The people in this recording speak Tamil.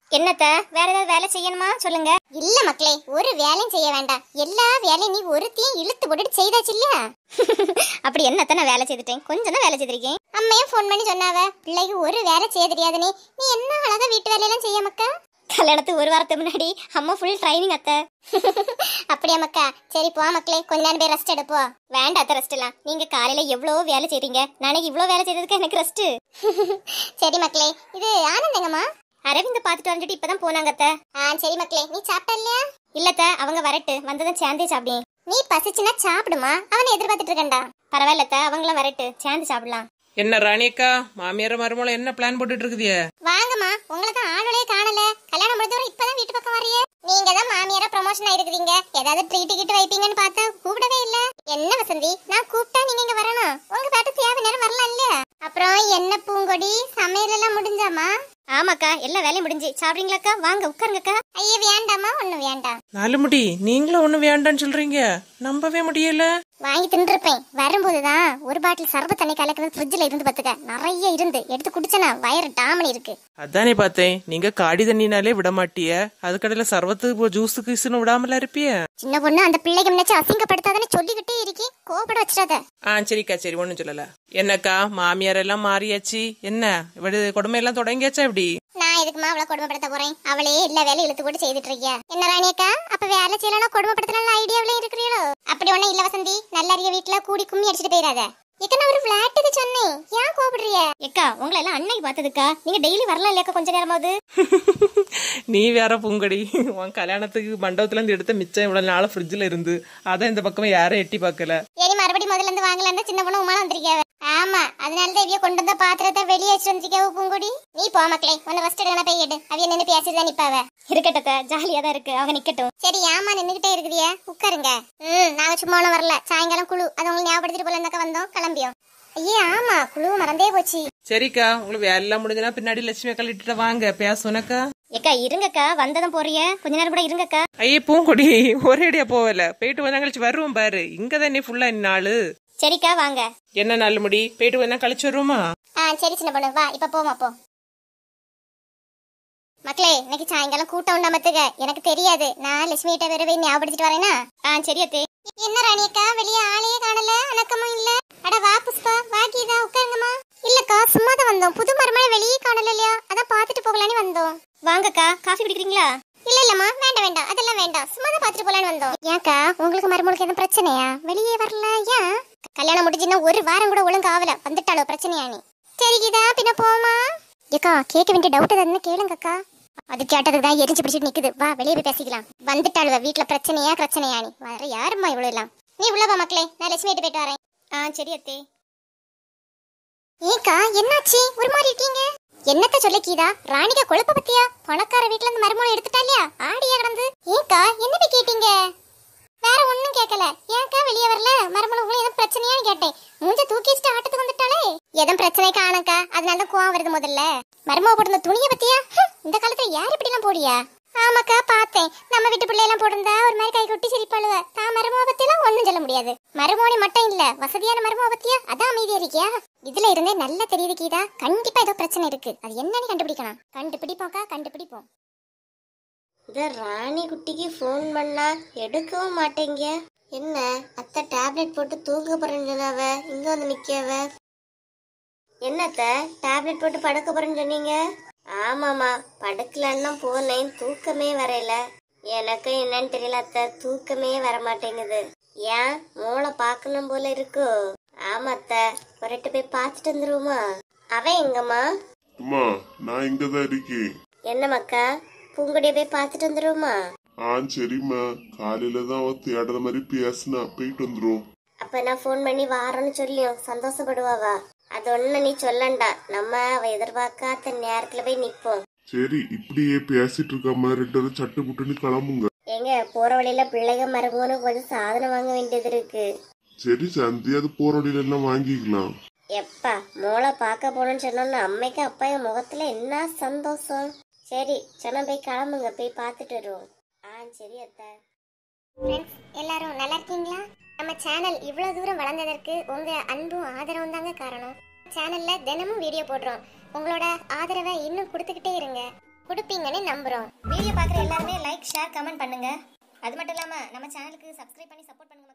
என்னத்த வேற ஏதாவது வேலை செய்யணுமா சொல்லுங்க இல்ல மக்களே ஒரு வேலையும் செய்ய வேண்டாம் எல்லா வேலையும் நீ ஒருத்தையும் இழுத்து போட்டுட்டு செய்தாச்சு இல்லையா அப்படி என்னத்த நான் வேலை செய்துட்டேன் கொஞ்சம் தான் வேலை செய்திருக்கேன் அம்மையும் ஃபோன் பண்ணி சொன்னாவ பிள்ளைக்கு ஒரு வேலை செய்ய தெரியாது நீ நீ என்ன அழகா வீட்டு வேலையெல்லாம் செய்ய மக்கா கல்யாணத்துக்கு ஒரு வாரத்துக்கு முன்னாடி அம்மா ஃபுல் ட்ரைனிங் அத்தை அப்படியா மக்கா சரி போ மக்களே கொஞ்ச நேரம் போய் ரெஸ்ட் எடுப்போம் வேண்டாம் அத்தை ரெஸ்ட் எல்லாம் நீங்க காலையில எவ்வளவு வேலை செய்றீங்க நாளைக்கு இவ்வளவு வேலை செய்யறதுக்கு எனக்கு ரெஸ்ட் சரி மக்களே இது ஆனந்தங்கம்மா அரவிந்த் பாத்துட்டு வந்துட்டு இப்பதான் போனாங்க அத்தை ஆ சரி மக்களே நீ சாப்பிட்ட இல்லையா இல்லத்த அவங்க வரட்டு வந்ததும் சேர்ந்தே சாப்பிடுங்க நீ பசிச்சுன்னா சாப்பிடுமா அவனை எதிர்பார்த்துட்டு இருக்கேன்டா பரவாயில்லத்த அவங்களும் வரட்டு சேர்ந்து சாப்பிடலாம் என்ன ராணியக்கா மாமியார மருமலை என்ன பிளான் போட்டுட்டு இருக்குதிய வாங்கம்மா உங்களை தான் ஆளுடைய காணல கல்யாணம் முடிஞ்சவரை இப்பதான் வீட்டு பக்கம் வர்றீங்க நீங்க தான் மாமியாரா ப்ரமோஷன் ஆயிருக்கீங்க ஏதாவது ட்ரீட் கிட்ட வைப்பீங்கன்னு பார்த்தா கூப்பிடவே இல்ல என்ன வசந்தி நான் கூப்பிட்டா நீங்க இங்க வரணும் உங்க பாட்டு தேவை நேரம் வரலாம் இல்லையா அப்புறம் என்ன பூங்கொடி சமையல் எல்லாம் முடிஞ்சாமா ஆமாக்கா எல்லா வேலையும் முடிஞ்சு சாப்பிடுறீங்களாக்கா வாங்க உட்காருங்கக்கா ஐயே வேண்டாமா ஒண்ணும் வேண்டாம் நாலு முடி நீங்களும் ஒண்ணு வேண்டான்னு சொல்றீங்க நம்பவே முடியல வாங்கி தின்றுப்பேன் வரும்போதுதான் ஒரு பாட்டில் சர்வ தண்ணி கலக்கிறது ஃப்ரிட்ஜில் இருந்து பார்த்துக்க நிறைய இருந்து எடுத்து குடிச்சனா வயிறு டாமனி இருக்கு அதானே பார்த்தேன் நீங்க காடி தண்ணினாலே விட மாட்டிய அதுக்கடையில சர்வத்து ஜூஸு கீசுன்னு விடாமல இருப்பிய சின்ன பொண்ணு அந்த பிள்ளைக்கு முன்னாச்சு அசிங்கப்படுத்தாதன்னு சொல்லிக்கிட்டே இருக்கேன் கோபப்பட வச்சிடாத ஆ சரிக்கா சரி ஒண்ணும் சொல்லல என்னக்கா மாமியார் எல்லாம் மாறியாச்சு என்ன இவடு கொடுமை எல்லாம் தொடங்கியாச்சா எப்படி நான் எதுக்குமா அவளை கொடுமைப்படுத்த போறேன் அவளே எல்லா வேலையும் இழுத்து போட்டு செய்துட்டு இருக்கியா என்ன ராணியக்கா அப்ப வேலை செய்யலாம் கொடுமைப்படுத்தலாம் ஐடியாவிலே இருக்கிறீங்களோ அப்படி ஒண்ணும் இல்ல வசந்தி நல்லறிய வீட்டுல கூடி கும்மி அடிச்சிட்டு போயிடாத இக்க நான் ஒரு விளையாட்டுக்கு சொன்னேன் ஏன் கோபப்படுறிய எக்கா உங்களை எல்லாம் அன்னைக்கு பார்த்ததுக்கா நீங்க டெய்லி வரலாம் இல்லையாக்கா கொஞ்ச நேரமாவது நீ வேற பூங்கடி உன் கல்யாணத்துக்கு மண்டபத்துல இருந்து எடுத்த மிச்சம் இவ்வளவு நாள ஃப்ரிட்ஜ்ல இருந்து அதான் இந்த பக்கம் யாரும் எட்டி பார்க்கல சரி மறுபடியும் முதல்ல இருந்து வாங்கலாம் சின்ன பொண்ணு உமால வந்திருக்காவ ஆமா அதனால தான் இவிய கொண்டு வந்த பாத்திரத்தை வெளியே வச்சு வந்திருக்காவ பூங்குடி நீ போ மக்களே உன்னை ஃபர்ஸ்ட் எடுக்கணும் போய் எடு அவிய நின்று பேசிட்டு தான் நிப்பாவ இருக்கட்டத்த ஜாலியா தான் இருக்கு அவங்க நிக்கட்டும் சரி ஆமா நின்னுகிட்டே இருக்குதியா உட்காருங்க ம் நாங்க சும்மா ஒண்ணும் வரல சாயங்காலம் குழு அது உங்களுக்கு ஞாபகப்படுத்திட்டு போல இருந்தாக்க வந்தோம் கிளம்பியோம் ஐயே ஆமா குழு மறந்தே போச்சு சரிக்கா உங்களுக்கு வேலை எல்லாம் முடிஞ்சுனா பின்னாடி லட்சுமி அக்கா இட்டுட்டு வாங்க பேசுனக்கா ஏக்கா இருங்கக்கா வந்ததும் போறிய கொஞ்ச நேரம் கூட இருங்கக்கா ஐயே பூங்கொடி ஒரேடியா போகல போயிட்டு வந்தா கழிச்சு வருவோம் பாரு இங்கதான் நீ ஃபுல்லா நாளு சரிக்கா வாங்க என்ன நல்ல முடி போயிட்டு வந்தா கழிச்சு வருவோமா ஆ சரி சின்ன பொண்ணு வா இப்ப போமா போ மக்களே இன்னைக்கு சாயங்காலம் கூட்டம் உண்டாமத்துக்க எனக்கு தெரியாது நான் லட்சுமி கிட்ட வேற போய் ஞாபகப்படுத்திட்டு வரேனா ஆ சரி அத்தே என்ன ராணியக்கா வெளிய ஆளையே காணல அணக்கமும் இல்ல அட வா புஷ்பா வா கீதா உட்காருங்கம்மா இல்லக்கா சும்மா தான் வந்தோம் புது மருமலை வெளியே காணல இல்லையா அதான் பாத்துட்டு போகலான்னு வந்தோம் வாங்கக்கா காஃபி குடிக்கிறீங்களா இல்ல இல்லம்மா வேண்டாம் வேண்டாம் அதெல்லாம் வேண்டாம் சும்மா தான் பாத்துட்டு போலான்னு வந்தோம் ஏன்க்கா உங்களுக்கு மருமகளுக்கு எதுவும் பிரச்சனையா வெளியே வரல ஏன் கல்யாணம் முடிஞ்சுன்னா ஒரு வாரம் கூட ஒழுங்கு ஆகல வந்துட்டாளோ பிரச்சனையா நீ சரி கீதா பின்ன போமா ஏக்கா கேட்க வேண்டிய டவுட் ஏதாவது கேளுங்கக்கா அது கேட்டதுக்கு தான் எரிஞ்சு பிடிச்சிட்டு நிக்குது வா வெளியே போய் பேசிக்கலாம் வந்துட்டாளுவ வீட்ல பிரச்சனையா பிரச்சனையா நீ வர யாரும்மா இவ்வளவு எல்லாம் நீ உள்ளவா மக்களே நான் லட்சுமி கிட்ட போயிட்டு வரேன் ஆ சரி அத்தே ஏக்கா என்னாச்சு ஒரு மாதிரி இருக்கீங்க என்னத்த சொல்ல கீதா ராணிகா கொழுப்ப பத்தியா பணக்கார வீட்ல இருந்து மருமகளை எடுத்துட்டா இல்லையா ஆடியா கிடந்து ஏக்கா என்ன போய் கேட்டீங்க வேற ஒண்ணும் கேட்கல ஏன்க்கா வெளியே வரல மருமகள் உங்களுக்கு எதுவும் பிரச்சனையான்னு கேட்டேன் மூஞ்ச தூக்கி வச்சுட்டு ஆட்டத்துக்கு வந்துட்டாளே எதுவும் பிரச்சனை காணக்கா அதனால தான் கோவம் வருது முதல்ல மருமக போட்டிருந்த துணியை பத்தியா ஹம், இந்த காலத்துல யார் இப்படி எல்லாம் போடியா ஆமாக்கா பார்த்தேன் நம்ம வீட்டு பிள்ளையெல்லாம் போட்டிருந்தா ஒரு மாதிரி கை கொட்டி சிரிப்பாளுவ தான் மருமக பத்தியெல்லாம் ஒண்ணும் சொல்ல முடியாது மருமோனி மட்டும் இல்ல வசதியான மருமக பத்தியா அதான் அமைதியா இருக்கியா இதுல இருந்தே நல்லா தெரியுது கீதா கண்டிப்பா ஏதோ பிரச்சனை இருக்கு அது என்னன்னு கண்டுபிடிக்கணும் கண்டுபிடிப்போம்க்கா கண்டுபிடிப்போம் இந்த ராணி குட்டிக்கு ஃபோன் பண்ணா எடுக்கவும் மாட்டேங்க என்ன அத்தை டேப்லெட் போட்டு தூங்க போறேன்னு சொன்னாவ இங்க வந்து நிக்கவ என்னத்த டேப்லெட் போட்டு படுக்க போறேன்னு சொன்னீங்க ஆமாமா படுக்கலன்னா போனேன் தூக்கமே வரையில எனக்கு என்னன்னு தெரியல அத்தை தூக்கமே வர மாட்டேங்குது ஏன் மூளை பார்க்கணும் போல இருக்கோ ஆமா அத்தை ஒருட்டு போய் பார்த்துட்டு வந்துருவோமா அவன் எங்கம்மா அம்மா நான் இங்க தான் இருக்கேன் என்ன மக்கா பூங்குடிய போய் பார்த்துட்டு வந்துருவோமா ஆ சரிம்மா காலையில தான் அவ தேடுற மாதிரி பேசினா போயிட்டு வந்துரும் அப்ப நான் ஃபோன் பண்ணி வாரோன்னு சொல்லியும் சந்தோஷப்படுவாவா அது ஒண்ணு நீ சொல்லண்டா நம்ம அவ எதிர்பார்க்காத நேரத்துல போய் நிப்போம் சரி இப்படியே பேசிட்டு இருக்காம ரெண்டு பேரும் சட்டு புட்டுன்னு கிளம்புங்க எங்க போற வழியில பிள்ளைங்க மருமகனு கொஞ்சம் சாதனம் வாங்க வேண்டியது இருக்கு சரி சந்தி அது போற வழியில எல்லாம் வாங்கிக்கலாம் எப்பா மூளை பார்க்க போகணும்னு சொன்னோன்னு அம்மைக்கு அப்பாயும் முகத்துல என்ன சந்தோஷம் சரி சொன்ன போய் கிளம்புங்க போய் பார்த்துட்டு வருவோம் ஆ சரி அத்தை ஃப்ரெண்ட்ஸ் எல்லாரும் நல்லா இருக்கீங்களா நம்ம சேனல் இவ்வளவு தூரம் வளர்ந்ததற்கு உங்க அன்பும் ஆதரவும் தாங்க காரணம் சேனல்ல தினமும் வீடியோ போடுறோம் உங்களோட ஆதரவை இன்னும் கொடுத்துக்கிட்டே இருங்க கொடுப்பீங்கன்னு நம்புறோம் வீடியோ பார்க்குற எல்லாருமே லைக் ஷேர் கமெண்ட் பண்ணுங்க அது மட்டும் இல்லாம நம்ம சேனலுக்கு சப்ஸ்கிரைப் பண்ணி சப்போர்ட் பண்ணுங்க